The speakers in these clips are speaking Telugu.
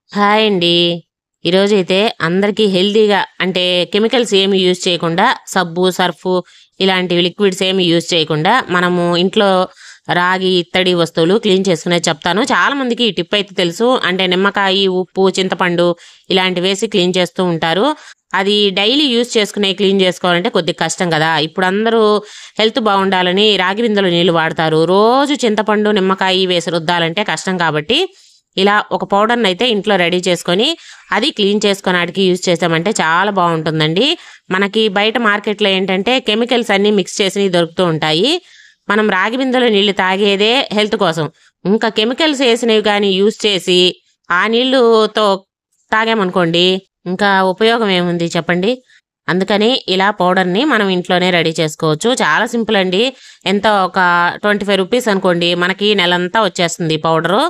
హాయ్ అండి ఈరోజు అయితే అందరికీ హెల్తీగా అంటే కెమికల్స్ ఏమి యూజ్ చేయకుండా సబ్బు సర్ఫ్ ఇలాంటివి లిక్విడ్స్ ఏమి యూజ్ చేయకుండా మనము ఇంట్లో రాగి ఇత్తడి వస్తువులు క్లీన్ చేసుకునేది చెప్తాను చాలా మందికి ఈ టిప్ అయితే తెలుసు అంటే నిమ్మకాయ ఉప్పు చింతపండు ఇలాంటివి వేసి క్లీన్ చేస్తూ ఉంటారు అది డైలీ యూజ్ చేసుకునే క్లీన్ చేసుకోవాలంటే కొద్దిగా కష్టం కదా ఇప్పుడు అందరూ హెల్త్ బాగుండాలని రాగి బిందెలు నీళ్లు వాడతారు రోజు చింతపండు నిమ్మకాయ వేసి రుద్దాలంటే కష్టం కాబట్టి ఇలా ఒక పౌడర్ని అయితే ఇంట్లో రెడీ చేసుకొని అది క్లీన్ చేసుకోవడానికి యూజ్ చేసామంటే చాలా బాగుంటుందండి మనకి బయట మార్కెట్లో ఏంటంటే కెమికల్స్ అన్నీ మిక్స్ చేసినవి దొరుకుతూ ఉంటాయి మనం రాగి బిందెలో నీళ్లు తాగేదే హెల్త్ కోసం ఇంకా కెమికల్స్ వేసినవి కానీ యూజ్ చేసి ఆ నీళ్లుతో తాగామనుకోండి ఇంకా ఉపయోగం ఏముంది చెప్పండి అందుకని ఇలా పౌడర్ని మనం ఇంట్లోనే రెడీ చేసుకోవచ్చు చాలా సింపుల్ అండి ఎంత ఒక ట్వంటీ ఫైవ్ రూపీస్ అనుకోండి మనకి నెలంతా వచ్చేస్తుంది ఈ పౌడరు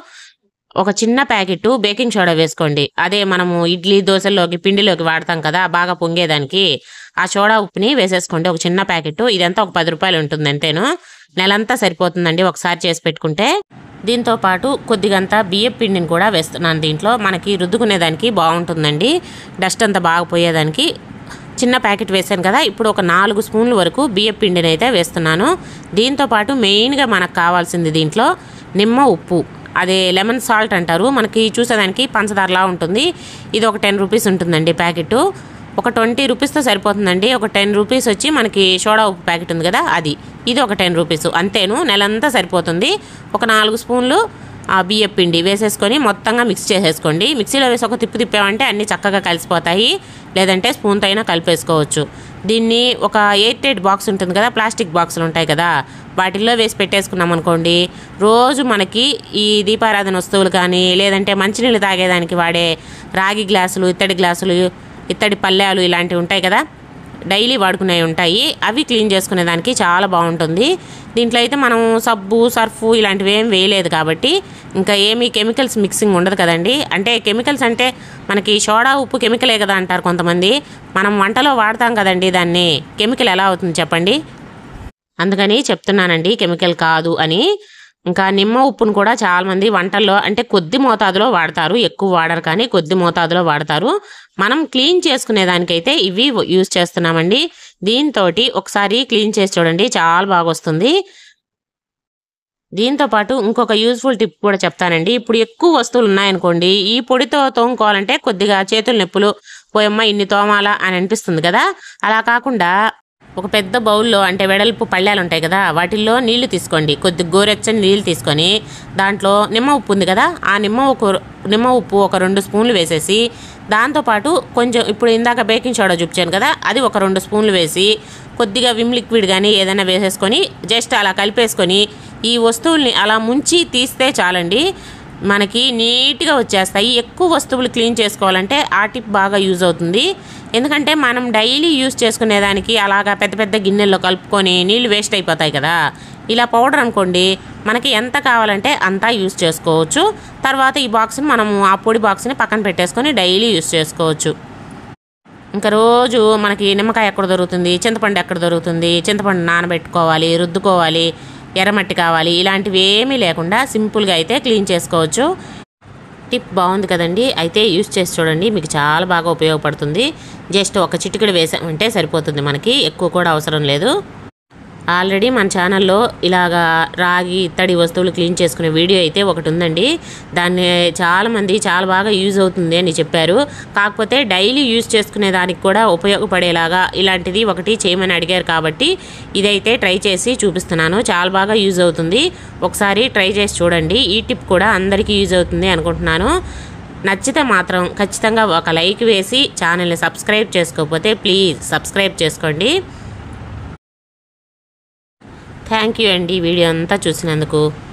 ఒక చిన్న ప్యాకెట్ బేకింగ్ సోడా వేసుకోండి అదే మనము ఇడ్లీ దోశల్లోకి పిండిలోకి వాడతాం కదా బాగా పొంగేదానికి ఆ సోడా ఉప్పుని వేసేసుకోండి ఒక చిన్న ప్యాకెట్ ఇదంతా ఒక పది రూపాయలు ఉంటుంది అంతేను నెలంతా సరిపోతుందండి ఒకసారి చేసి పెట్టుకుంటే దీంతో పాటు కొద్దిగంత బియ్యం పిండిని కూడా వేస్తున్నాను దీంట్లో మనకి రుద్దుకునేదానికి బాగుంటుందండి డస్ట్ అంతా బాగా పోయేదానికి చిన్న ప్యాకెట్ వేసాను కదా ఇప్పుడు ఒక నాలుగు స్పూన్ల వరకు బియ్యం పిండిని అయితే వేస్తున్నాను దీంతో పాటు మెయిన్గా మనకు కావాల్సింది దీంట్లో నిమ్మ ఉప్పు అదే లెమన్ సాల్ట్ అంటారు మనకి చూసేదానికి పంచదారలా ఉంటుంది ఇది ఒక టెన్ రూపీస్ ఉంటుందండి ప్యాకెట్ ఒక ట్వంటీ రూపీస్తో సరిపోతుందండి ఒక టెన్ రూపీస్ వచ్చి మనకి సోడా ఉప్పు ప్యాకెట్ ఉంది కదా అది ఇది ఒక టెన్ రూపీస్ అంతేను నెలంతా సరిపోతుంది ఒక నాలుగు స్పూన్లు ఆ బియ్యం పిండి వేసేసుకొని మొత్తంగా మిక్స్ చేసేసుకోండి మిక్సీలో వేసి ఒక తిప్పు తిప్పామంటే అన్నీ చక్కగా కలిసిపోతాయి లేదంటే స్పూన్తో అయినా కలిపేసుకోవచ్చు దీన్ని ఒక ఎయిట్ ఎయిట్ బాక్స్ ఉంటుంది కదా ప్లాస్టిక్ బాక్సులు ఉంటాయి కదా వాటిల్లో వేసి పెట్టేసుకున్నాం అనుకోండి రోజు మనకి ఈ దీపారాధన వస్తువులు కానీ లేదంటే మంచినీళ్ళు తాగేదానికి వాడే రాగి గ్లాసులు ఇత్తడి గ్లాసులు ఇత్తడి పళ్ళాలు ఇలాంటివి ఉంటాయి కదా డైలీ వాడుకునేవి ఉంటాయి అవి క్లీన్ చేసుకునేదానికి చాలా బాగుంటుంది దీంట్లో అయితే మనం సబ్బు సర్ఫు ఇలాంటివి ఏం వేయలేదు కాబట్టి ఇంకా ఏమీ కెమికల్స్ మిక్సింగ్ ఉండదు కదండి అంటే కెమికల్స్ అంటే మనకి సోడా ఉప్పు కెమికలే కదా అంటారు కొంతమంది మనం వంటలో వాడతాం కదండి దాన్ని కెమికల్ ఎలా అవుతుంది చెప్పండి అందుకని చెప్తున్నానండి కెమికల్ కాదు అని ఇంకా నిమ్మ ఉప్పును కూడా చాలా మంది వంటల్లో అంటే కొద్ది మోతాదులో వాడతారు ఎక్కువ వాడరు కానీ కొద్ది మోతాదులో వాడతారు మనం క్లీన్ చేసుకునే దానికైతే ఇవి యూజ్ చేస్తున్నామండి దీంతో ఒకసారి క్లీన్ చేసి చూడండి చాలా బాగా వస్తుంది దీంతో పాటు ఇంకొక యూజ్ఫుల్ టిప్ కూడా చెప్తానండి ఇప్పుడు ఎక్కువ వస్తువులు ఉన్నాయనుకోండి ఈ పొడితో తోముకోవాలంటే కొద్దిగా చేతుల నొప్పులు పోయమ్మ ఇన్ని తోమాలా అని అనిపిస్తుంది కదా అలా కాకుండా ఒక పెద్ద బౌల్లో అంటే వెడల్పు పళ్ళాలు ఉంటాయి కదా వాటిల్లో నీళ్లు తీసుకోండి కొద్ది గోరెచ్చని నీళ్ళు తీసుకొని దాంట్లో నిమ్మ ఉప్పు ఉంది కదా ఆ నిమ్మ ఉప్పు నిమ్మ ఉప్పు ఒక రెండు స్పూన్లు వేసేసి దాంతోపాటు కొంచెం ఇప్పుడు ఇందాక బేకింగ్ సోడా చూపించాను కదా అది ఒక రెండు స్పూన్లు వేసి కొద్దిగా విమ్ లిక్విడ్ కానీ ఏదైనా వేసేసుకొని జస్ట్ అలా కలిపేసుకొని ఈ వస్తువుల్ని అలా ముంచి తీస్తే చాలండి మనకి నీట్గా వచ్చేస్తాయి ఎక్కువ వస్తువులు క్లీన్ చేసుకోవాలంటే ఆ టిప్ బాగా యూజ్ అవుతుంది ఎందుకంటే మనం డైలీ యూజ్ చేసుకునేదానికి అలాగా పెద్ద పెద్ద గిన్నెల్లో కలుపుకొని నీళ్ళు వేస్ట్ అయిపోతాయి కదా ఇలా పౌడర్ అనుకోండి మనకి ఎంత కావాలంటే అంతా యూజ్ చేసుకోవచ్చు తర్వాత ఈ బాక్స్ని మనము ఆ పొడి బాక్స్ని పక్కన పెట్టేసుకొని డైలీ యూజ్ చేసుకోవచ్చు ఇంకా రోజు మనకి నిమ్మకాయ ఎక్కడ దొరుకుతుంది చింతపండు ఎక్కడ దొరుకుతుంది చింతపండు నానబెట్టుకోవాలి రుద్దుకోవాలి ఎర్రమట్టి కావాలి ఇలాంటివి ఏమీ లేకుండా సింపుల్గా అయితే క్లీన్ చేసుకోవచ్చు టిప్ బాగుంది కదండి అయితే యూస్ చేసి చూడండి మీకు చాలా బాగా ఉపయోగపడుతుంది జస్ట్ ఒక చిటికెడు వేసామంటే సరిపోతుంది మనకి ఎక్కువ కూడా అవసరం లేదు ఆల్రెడీ మన ఛానల్లో ఇలాగా రాగి ఇత్తడి వస్తువులు క్లీన్ చేసుకునే వీడియో అయితే ఒకటి ఉందండి దాన్ని చాలామంది చాలా బాగా యూజ్ అవుతుంది అని చెప్పారు కాకపోతే డైలీ యూజ్ చేసుకునే దానికి కూడా ఉపయోగపడేలాగా ఇలాంటిది ఒకటి చేయమని అడిగారు కాబట్టి ఇదైతే ట్రై చేసి చూపిస్తున్నాను చాలా బాగా యూజ్ అవుతుంది ఒకసారి ట్రై చేసి చూడండి ఈ టిప్ కూడా అందరికీ యూజ్ అవుతుంది అనుకుంటున్నాను నచ్చితే మాత్రం ఖచ్చితంగా ఒక లైక్ వేసి ఛానల్ని సబ్స్క్రైబ్ చేసుకోకపోతే ప్లీజ్ సబ్స్క్రైబ్ చేసుకోండి థ్యాంక్ యూ అండి వీడియో అంతా చూసినందుకు